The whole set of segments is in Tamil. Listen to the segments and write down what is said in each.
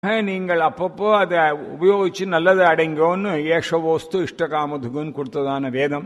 நீங்கள் அப்பப்போ அதை உபயோகிச்சு நல்லதை அடைங்கோன்னு ஏஷவோஸ்து இஷ்டகாமதுகுன்னு கொடுத்ததான வேதம்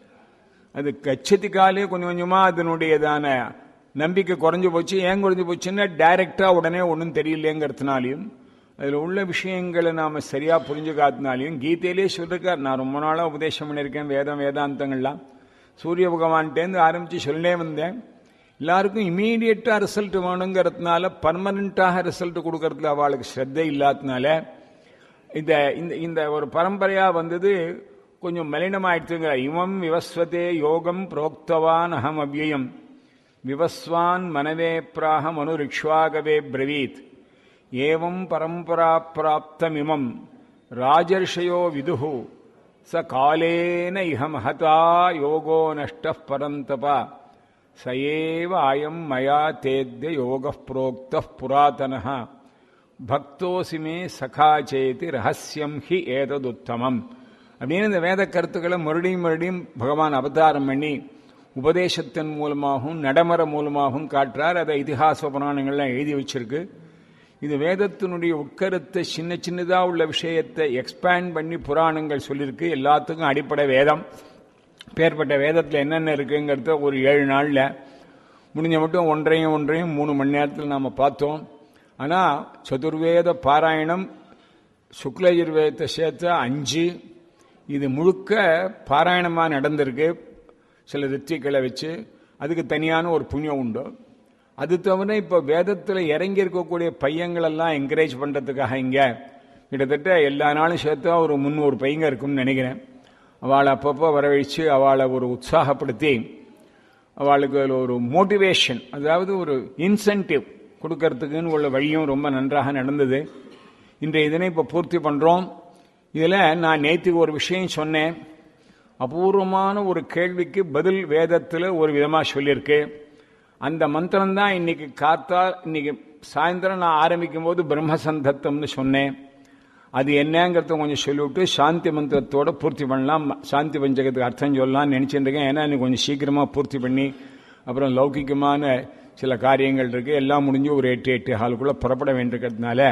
அது கச்சதிக்காலே கொஞ்சம் கொஞ்சமா அதனுடையதான நம்பிக்கை குறைஞ்சு போச்சு ஏன் குறைஞ்சு போச்சுன்னா டைரக்டா உடனே ஒன்றும் தெரியலேங்கிறதுனாலையும் அதில் உள்ள விஷயங்களை நாம சரியா புரிஞ்சுக்காத்தினாலையும் கீதையிலே சொல்லிருக்கார் நான் ரொம்ப நாளா உபதேசம் பண்ணியிருக்கேன் வேதம் வேதாந்தங்கள்லாம் சூரிய பகவான்கிட்டேருந்து ஆரம்பிச்சு சொல்லே வந்தேன் எல்லாருக்கும் இமீடியட்டா ரிசல்ட் வேணுங்கிறதுனால பர்மனண்டாக ரிசல்ட் கொடுக்கறதுல அவளுக்கு ஸ்ரத்தை இல்லாததுனால இந்த இந்த இந்த ஒரு பரம்பரையா வந்தது கொஞ்சம் மலினமாயிடுச்சுங்க இமம் விவஸ்வதே யோகம் புரோக்தவான் அகம் அவ்யயம் விவஸ்வான் மனவே பிராக மனுரிக்ஷ்வாகவே பிரவீத் ஏவம் பரம்பரா பிராப்தமிமம் ராஜர்ஷயோ விதுஹு ச காலேன இஹ மகதா யோகோ நஷ்ட பரந்தபா சயேவ அயம் மயா தேத்ய யோக புரோக்த புராதன பக்தோசி மே சகா சேதி ரகசியம் ஹி ஏததுத்தமம் அப்படின்னு இந்த வேத கருத்துக்களை மறுபடியும் மறுபடியும் பகவான் அவதாரம் பண்ணி உபதேசத்தின் மூலமாகவும் நடைமுறை மூலமாகவும் காட்டுறார் அதை இதிகாச புராணங்கள்லாம் எழுதி வச்சிருக்கு இது வேதத்தினுடைய உட்கருத்தை சின்ன சின்னதாக உள்ள விஷயத்தை எக்ஸ்பேண்ட் பண்ணி புராணங்கள் சொல்லியிருக்கு எல்லாத்துக்கும் அடிப்படை வேதம் பேர்பட்ட வேதத்தில் என்னென்ன இருக்குங்கிறத ஒரு ஏழு நாளில் முடிஞ்ச மட்டும் ஒன்றையும் ஒன்றையும் மூணு மணி நேரத்தில் நாம் பார்த்தோம் ஆனால் சதுர்வேத பாராயணம் சுக்லயுர்வேதத்தை சேர்த்து அஞ்சு இது முழுக்க பாராயணமாக நடந்திருக்கு சில ரித்திகளை வச்சு அதுக்கு தனியான ஒரு புண்ணியம் உண்டு அது தவிர இப்போ வேதத்தில் இறங்கி இருக்கக்கூடிய பையங்களெல்லாம் என்கரேஜ் பண்ணுறதுக்காக இங்கே கிட்டத்தட்ட எல்லா நாளும் சேர்த்தா ஒரு முந்நூறு பையங்க இருக்கும்னு நினைக்கிறேன் அவளை அப்பப்போ வரவழைச்சு அவளை ஒரு உற்சாகப்படுத்தி அவளுக்கு ஒரு மோட்டிவேஷன் அதாவது ஒரு இன்சென்டிவ் கொடுக்கறதுக்குன்னு உள்ள வழியும் ரொம்ப நன்றாக நடந்தது இன்றைய இதனை இப்போ பூர்த்தி பண்ணுறோம் இதில் நான் நேற்றுக்கு ஒரு விஷயம் சொன்னேன் அபூர்வமான ஒரு கேள்விக்கு பதில் வேதத்தில் ஒரு விதமாக சொல்லியிருக்கு அந்த மந்திரம் தான் இன்னைக்கு காத்தா இன்னைக்கு சாயந்தரம் நான் ஆரம்பிக்கும் போது பிரம்மசந்தத்தம்னு சொன்னேன் அது என்னங்கிறத கொஞ்சம் சொல்லிவிட்டு சாந்தி மந்திரத்தோட பூர்த்தி பண்ணலாம் சாந்தி பஞ்சகத்துக்கு அர்த்தம் சொல்லலாம்னு நினைச்சிட்டு இருக்கேன் ஏன்னா இன்னைக்கு கொஞ்சம் சீக்கிரமா பூர்த்தி பண்ணி அப்புறம் லௌகிகமான சில காரியங்கள் இருக்கு எல்லாம் முடிஞ்சு ஒரு எட்டு எட்டு ஹாலுக்குள்ள புறப்பட வேண்டியிருக்கிறதுனால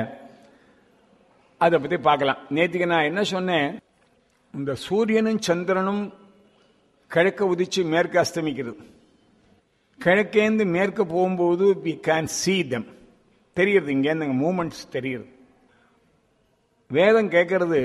அதை பத்தி பார்க்கலாம் நேற்றுக்கு நான் என்ன சொன்னேன் இந்த சூரியனும் சந்திரனும் கிழக்க உதிச்சு மேற்கு அஸ்தமிக்கிறது கிழக்கேந்து மேற்கு போகும்போது வி கேன் சீ தம் தெரியுது இங்கேருந்து மூமெண்ட்ஸ் தெரியுது வேதம் கேட்கறது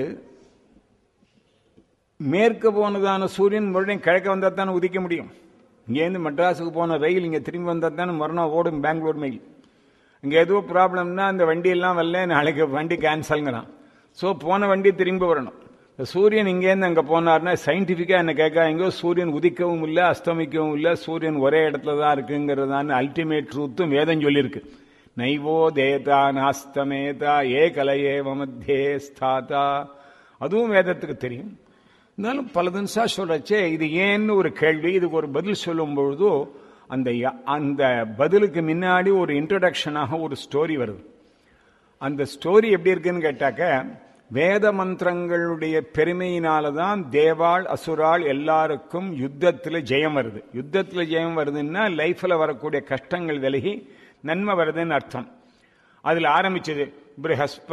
மேற்கு போனதான சூரியன் மறுபடியும் கிழக்க வந்தால் தானே உதிக்க முடியும் இங்கேருந்து மெட்ராஸுக்கு போன ரயில் இங்கே திரும்பி வந்தால் தானே மறுநாள் ஓடும் பெங்களூர் மெயில் இங்கே ஏதோ ப்ராப்ளம்னா அந்த வண்டியெல்லாம் வரல நாளைக்கு வண்டி கேன்சல்ங்கிறான் ஸோ போன வண்டி திரும்பி வரணும் சூரியன் இங்கேருந்து அங்கே போனார்னா சயின்டிஃபிக்காக என்ன கேட்காங்க சூரியன் உதிக்கவும் இல்லை அஸ்தமிக்கவும் இல்லை சூரியன் ஒரே இடத்துல தான் இருக்குங்கிறதான அல்டிமேட் ட்ரூத்தும் வேதம் சொல்லியிருக்கு நைவோ தேதா நாஸ்தமேதா ஏ கலையேவ மத்தியே ஸ்தாதா அதுவும் வேதத்துக்கு தெரியும் இருந்தாலும் பல தினசா சொல்றச்சே இது ஏன்னு ஒரு கேள்வி இதுக்கு ஒரு பதில் சொல்லும் பொழுது அந்த அந்த பதிலுக்கு முன்னாடி ஒரு இன்ட்ரடக்ஷனாக ஒரு ஸ்டோரி வருது அந்த ஸ்டோரி எப்படி இருக்குன்னு கேட்டாக்க வேத மந்திரங்களுடைய பெருமையினால தான் தேவாள் அசுராள் எல்லாருக்கும் யுத்தத்தில் ஜெயம் வருது யுத்தத்தில் ஜெயம் வருதுன்னா லைஃப்ல வரக்கூடிய கஷ்டங்கள் விலகி நன்மை வருதுன்னு அர்த்தம் அதுல ஆரம்பிச்சது பிரகஸ்ப